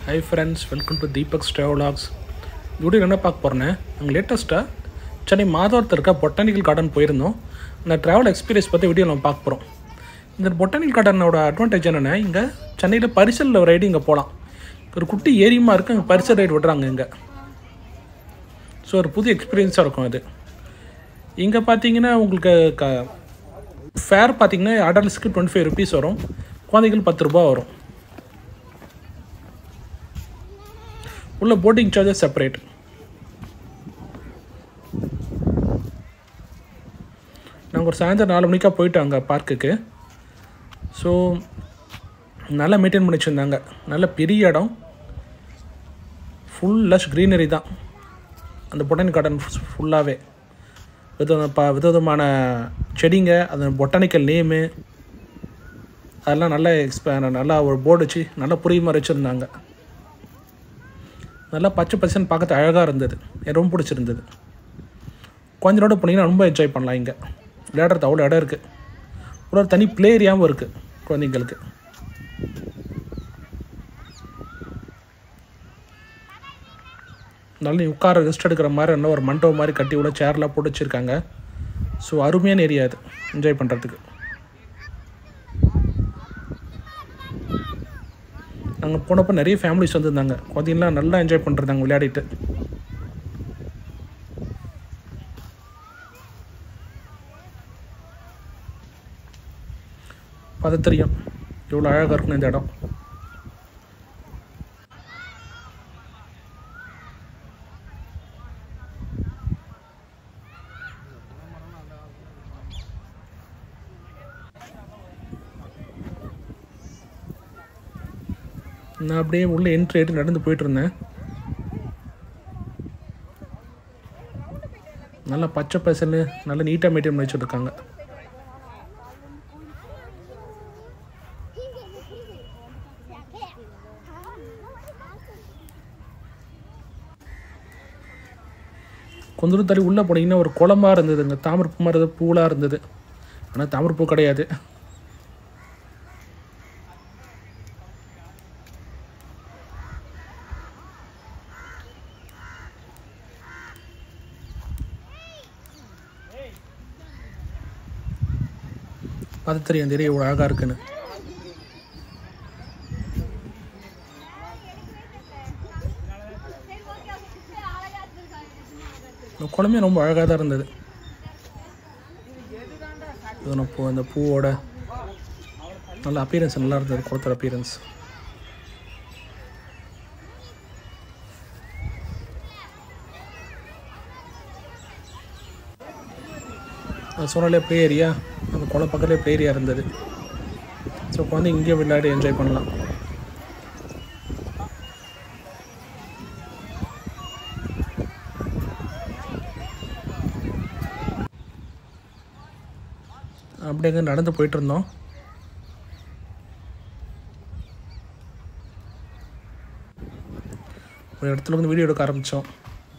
High friends welcome to Deepak's travelogues video என்ன பார்க்க போகிறேன்னு நாங்கள் லேட்டஸ்ட்டாக சென்னை மாதவரத்தில் இருக்க பொட்டானிக்கல் கார்டன் போயிருந்தோம் அந்த ட்ராவல் எக்ஸ்பீரியன்ஸ் பற்றி வீடியோ நம்ம பார்க்க போகிறோம் இந்த பொட்டானிக்கல் கார்டனோட அட்வான்டேஜ் என்னென்னா இங்கே சென்னையில் பரிசல் ரைடு இங்கே போகலாம் ஒரு குட்டி ஏரியமாக இருக்குது அங்கே பரிசல் ரைடு விடுறாங்க இங்கே ஸோ ஒரு புது எக்ஸ்பீரியன்ஸாக இருக்கும் அது இங்கே பார்த்தீங்கன்னா உங்களுக்கு க ஃபேர் பார்த்தீங்கன்னா அடல்ட்ஸ்க்கு டுவெண்ட்டி ஃபைவ் ருபீஸ் வரும் குழந்தைகள் பத்து ரூபா வரும் உள்ள போட்டிங் சார்ஜஸ் செப்பரேட் நாங்கள் ஒரு சாயந்தரம் நாலு மணிக்காக போயிட்டோம் அங்கே பார்க்குக்கு ஸோ நல்லா மெயின்டைன் பண்ணி வச்சுருந்தாங்க நல்ல பெரிய இடம் ஃபுல் லஷ் க்ரீனரி தான் அந்த பொட்டானிக் கார்டன் ஃபுல்லாகவே வித ப விதவிதமான செடிங்க அந்த பொட்டானிக்கல் நேமு அதெல்லாம் நல்லா எக்ஸ்ப நல்லா ஒரு போர்டு வச்சு நல்லா புரியுற மாதிரி வச்சுருந்தாங்க நல்லா பச்சை பச்சைன்னு பார்க்கறது அழகாக இருந்தது எனக்கு ரொம்ப பிடிச்சிருந்தது குழந்தையோட போனீங்கன்னா ரொம்ப என்ஜாய் பண்ணலாம் இங்கே விளையாடுறது அவ்வளோ இடம் இருக்குது ஒரு தனி ப்ளே ஏரியாவும் இருக்குது குழந்தைங்களுக்கு நல்ல உட்கார ரெஸ்ட் எடுக்கிற மாதிரி நல்ல ஒரு மண்டபம் மாதிரி கட்டி விட சேர்லாம் போட்டு வச்சுருக்காங்க ஸோ அருமையான ஏரியா அது என்ஜாய் பண்ணுறதுக்கு நாங்கள் போனப்போ நிறைய ஃபேமிலிஸ் வந்திருந்தாங்க குழந்தைங்களாம் நல்லா என்ஜாய் பண்ணுறாங்க விளையாடிட்டு அது தெரியும் எவ்வளோ அழகாக இருக்கும் இந்த இடம் நான் அப்படியே உள்ளே என்ட்ரி ஆகிட்டு நடந்து போயிட்டு இருந்தேன் நல்லா பச்சை பசல் நல்லா நீட்டாக மெயின்டைன் பண்ணி வச்சுருக்காங்க கொஞ்ச தூரம் தள்ளி உள்ளே போனீங்கன்னா ஒரு குளமாக இருந்ததுங்க தாமரைப்பூ மாதிரி ஏதோ பூலாக இருந்தது ஆனால் தாமரைப்பூ கிடையாது அது தெரியும் அந்த ஏரியா இவ்வளோ அழகாக இருக்குன்னு இந்த குளமே ரொம்ப அழகாக தான் இருந்தது இது பூ அந்த பூவோட நல்ல அப்பியரன்ஸ் நல்லா இருந்தது குளத்தோட அப்பியரன்ஸ் சொன்னாலே ப்ளே ஏரியா அந்த குளம் பக்கத்துலேயே ப்ளே ஏரியா இருந்தது ஸோ குழந்தை இங்கேயே விளையாடி என்ஜாய் பண்ணலாம் அப்படியே அங்கே நடந்து போயிட்டு இருந்தோம் ஒரு இடத்துல வந்து வீடியோ எடுக்க ஆரம்பித்தோம்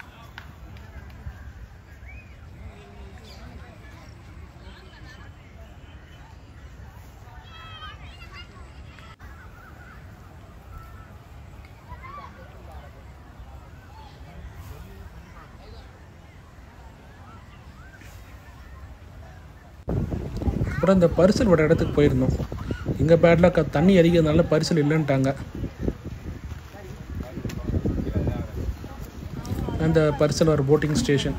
அப்புறம் இந்த பரிசல் விட இடத்துக்கு போயிருந்தோம் இங்கே பேட்டில் க தண்ணி அடிக்கிறதுனால பரிசல் இல்லைன்ட்டாங்க அந்த பரிசல் ஒரு போட்டிங் ஸ்டேஷன்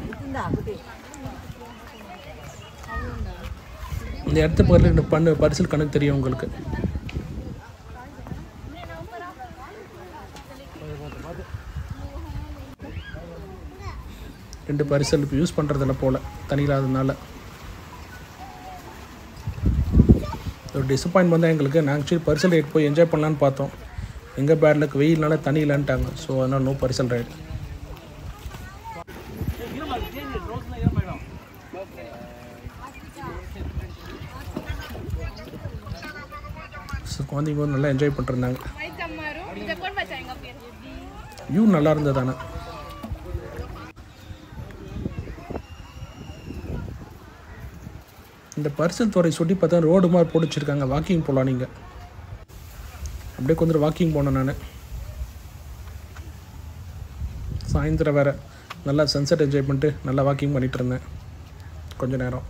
இந்த இடத்து பக்கத்தில் ரெண்டு பண்ணு பரிசல் கணக்கு தெரியும் உங்களுக்கு ரெண்டு பரிசல் இப்போ யூஸ் பண்ணுறதில்ல போல் தண்ணி இல்லாததுனால ஒரு டிசப்பாயின்மெண்ட் தான் எங்களுக்கு நாங்கள் ஆக்சுவலி பரிசல் ரைட் போய் என்ஜாய் பண்ணலான்னு பார்த்தோம் எங்கள் பேட்லுக்கு வெயில்னால தண்ணி இல்லைன்ட்டாங்க ஸோ அதனால் நோ பரிசல் ரைடு ஸோ குழந்தைங்க வந்து நல்லா என்ஜாய் பண்ணிருந்தாங்க Bisa pun baca yang ngapir. View நல்லா இருந்தது ஆனால் இந்த பரிசல் துறை சுட்டி பார்த்தா ரோடு மாதிரி போட்டு வச்சுருக்காங்க வாக்கிங் போகலாம் நீங்கள் அப்படியே கொஞ்சம் வாக்கிங் போனேன் நான் சாயந்தரம் வேறு நல்லா சன்செட் என்ஜாய் பண்ணிட்டு நல்லா வாக்கிங் பண்ணிகிட்டு இருந்தேன் கொஞ்ச நேரம்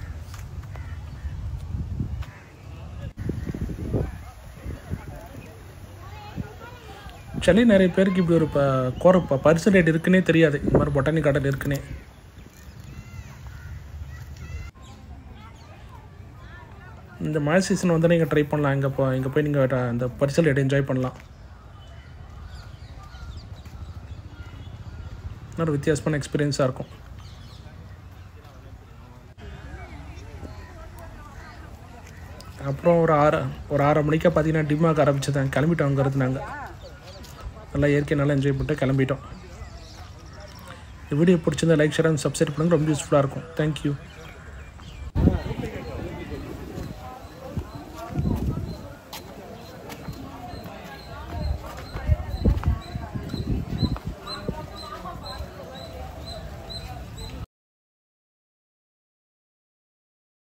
சென்னை நிறைய பேருக்கு இப்படி ஒரு ப கோர ப பரிசு ரேட் இருக்குன்னே தெரியாது இந்த மாதிரி பொட்டானி கார்டன் இருக்குன்னே இந்த மழை சீசன் வந்து நீங்கள் ட்ரை பண்ணலாம் இங்கே போ இங்கே போய் நீங்கள் அந்த பரிசல் ரேட் என்ஜாய் பண்ணலாம் ஒரு வித்தியாசமான எக்ஸ்பீரியன்ஸாக இருக்கும் அப்புறம் ஒரு ஆறு ஒரு ஆறரை மணிக்கு பார்த்தீங்கன்னா டிம்மாக ஆரம்பிச்சதான் கிளம்பிட்டோம் அங்கேருந்து நாங்கள் நல்லா இயற்கை நல்லா என்ஜாய் பண்ணிட்டு கிளம்பிட்டோம் இந்த வீடியோ பிடிச்சிருந்தா லைக் ஷேர் அண்ட் சப்ஸ்கிரைப் பண்ணுங்க ரொம்ப யூஸ்ஃபுல்லாக இருக்கும் தேங்க்யூ